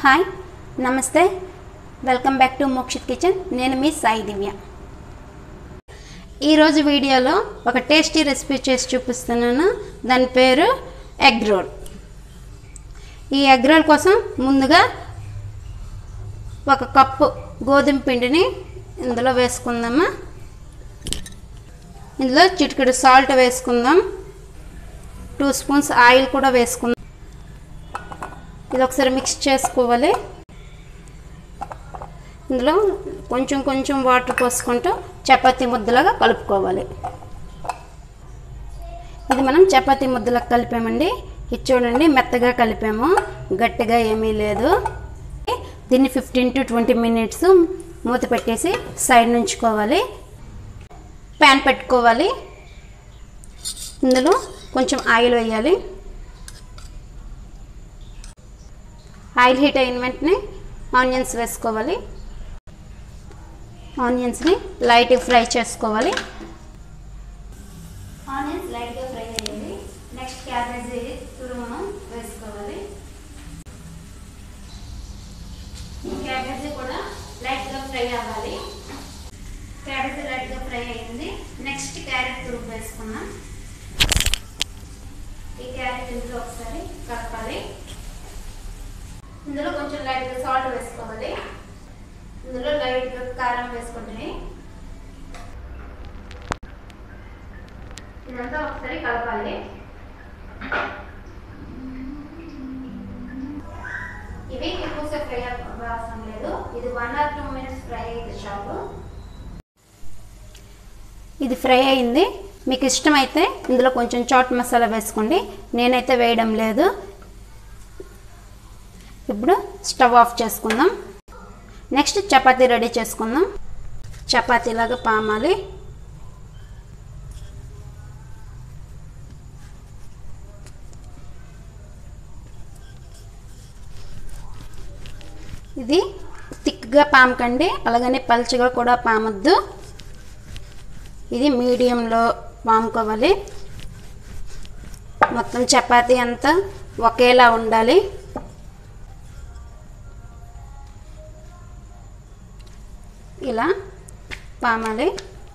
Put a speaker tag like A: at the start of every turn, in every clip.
A: hi నమస్తే welcome back to Mokshith kitchen నేను మీ సాయి దివ్య ఈరోజు వీడియోలో ఒక టేస్టీ రెసిపీ చేసి చూపిస్తున్నాను దాని పేరు ఎగ్ రోల్ ఈ ఎగ్ రోల్ కోసం ముందుగా ఒక కప్పు గోధుమ పిండిని ఇందులో వేసుకుందామా ఇందులో చిటికెడు సాల్ట్ వేసుకుందాం టూ స్పూన్స్ ఆయిల్ కూడా వేసుకుందాం ఇది ఒకసారి మిక్స్ చేసుకోవాలి ఇందులో కొంచెం కొంచెం వాటర్ పోసుకుంటూ చపాతీ ముద్దలాగా కలుపుకోవాలి ఇది మనం చపాతీ ముద్దలకు కలిపామండి ఇది చూడండి మెత్తగా కలిపాము గట్టిగా ఏమీ లేదు దీన్ని ఫిఫ్టీన్ టు ట్వంటీ మినిట్స్ మూత పెట్టేసి సైడ్ నుంచుకోవాలి ప్యాన్ పెట్టుకోవాలి ఇందులో కొంచెం ఆయిల్ వేయాలి ఆయిల్ హీట్ అయిన వెంటనే ఆనియన్స్ వేసుకోవాలి ఆనియన్స్ని లైట్గా ఫ్రై చేసుకోవాలి ఆనియన్స్ లైట్గా ఫ్రై అయ్యింది నెక్స్ట్ క్యాబేజీ తురుము వేసుకోవాలి క్యాబేజీ కూడా లైట్గా ఫ్రై అవ్వాలి క్యాబేజీ లైట్గా ఫ్రై అయింది నెక్స్ట్ క్యారెట్ తురుము వేసుకున్నాం ఈ క్యారెట్ ఇందులో ఒకసారి కలపాలి ఇందులో కొంచెం లైట్గా సాల్ట్ వేసుకోవాలి ఇందులో లైట్గా కారం వేసుకుంటే ఇదంతా ఒకసారి కలపాలి ఇవి ఎక్కువసేపు ఫ్రై అవసరం లేదు ఇది one or two minutes fry అయింది చాలు ఇది ఫ్రై అయింది మీకు ఇష్టమైతే ఇందులో కొంచెం చాట్ మసాలా వేసుకోండి నేనైతే వేయడం లేదు ఇప్పుడు స్టవ్ ఆఫ్ చేసుకుందాం నెక్స్ట్ చపాతీ రెడీ చేసుకుందాం చపాతీలాగా పామాలి ఇది థిక్గా పామకండి అలాగని పల్చగా కూడా పామొద్దు ఇది మీడియంలో పాముకోవాలి మొత్తం చపాతీ అంతా ఒకేలా ఉండాలి ఇలా పామాలి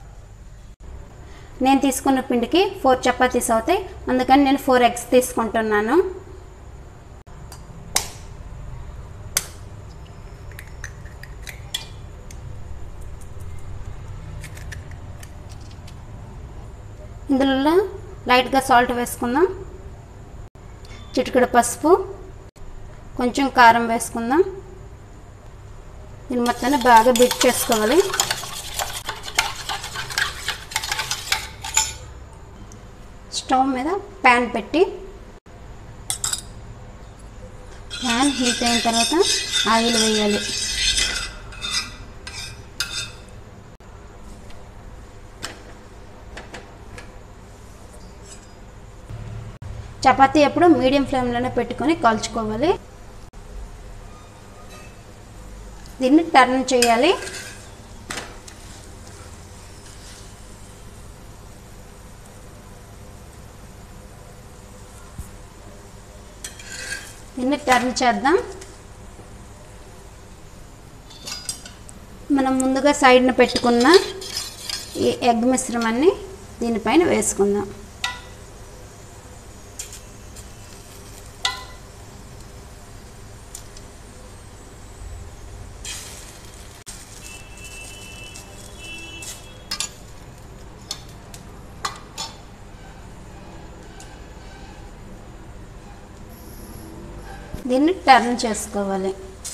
A: నేను తీసుకున్న పిండికి ఫోర్ చపాతీస్ అవుతాయి అందుకని నేను ఫోర్ ఎగ్స్ తీసుకుంటున్నాను ఇందులో లైట్గా సాల్ట్ వేసుకుందాం చిటికెడు పసుపు కొంచెం కారం వేసుకుందాం దీన్ని మొత్తాన్ని బాగా బిట్ చేసుకోవాలి స్టవ్ మీద ప్యాన్ పెట్టి ప్యాన్ హీట్ అయిన తర్వాత ఆయిల్ వేయాలి చపాతీ ఎప్పుడు మీడియం ఫ్లేమ్లోనే పెట్టుకొని కాల్చుకోవాలి దీన్ని టర్న్ చేయాలి దీన్ని టర్న్ చేద్దాం మనం ముందుగా సైడ్న పెట్టుకున్న ఈ ఎగ్ మిశ్రమాన్ని దీనిపైన వేసుకుందాం దీన్ని టర్న్ చేసుకోవాలి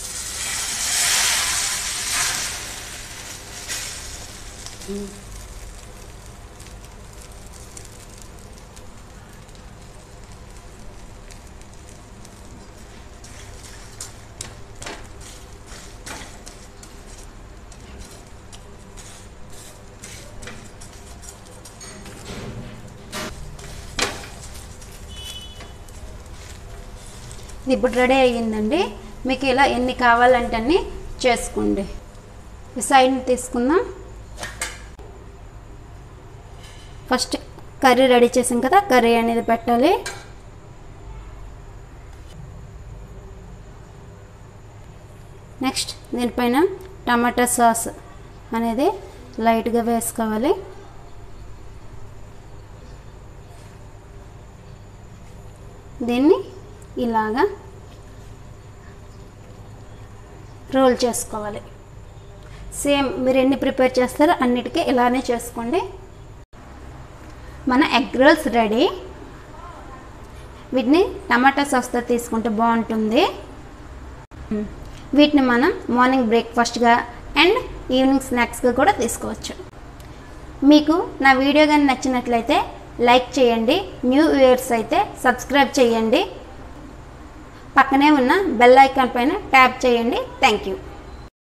A: ఇది ఇప్పుడు రెడీ అయ్యిందండి మీకు ఇలా ఎన్ని కావాలంటే అన్ని చేసుకోండి ఈ సైడ్ని తీసుకుందాం ఫస్ట్ కర్రీ రెడీ చేసాం కదా కర్రీ అనేది పెట్టాలి నెక్స్ట్ దీనిపైన టమాటా సాస్ అనేది లైట్గా వేసుకోవాలి దీన్ని ఇలాగా రోల్ చేసుకోవాలి సేమ్ మీరు ఎన్ని ప్రిపేర్ చేస్తారో అన్నిటికీ ఇలానే చేసుకోండి మన ఎగ్ రోల్స్ రెడీ వీటిని టమాటా సాస్తో తీసుకుంటే బాగుంటుంది వీటిని మనం మార్నింగ్ బ్రేక్ఫాస్ట్గా అండ్ ఈవినింగ్ స్నాక్స్గా కూడా తీసుకోవచ్చు మీకు నా వీడియో కానీ నచ్చినట్లయితే లైక్ చేయండి న్యూ వ్యూయర్స్ అయితే సబ్స్క్రైబ్ చేయండి పక్కనే ఉన్న బెల్ ఐకాన్ పైన ట్యాప్ చేయండి థ్యాంక్ యూ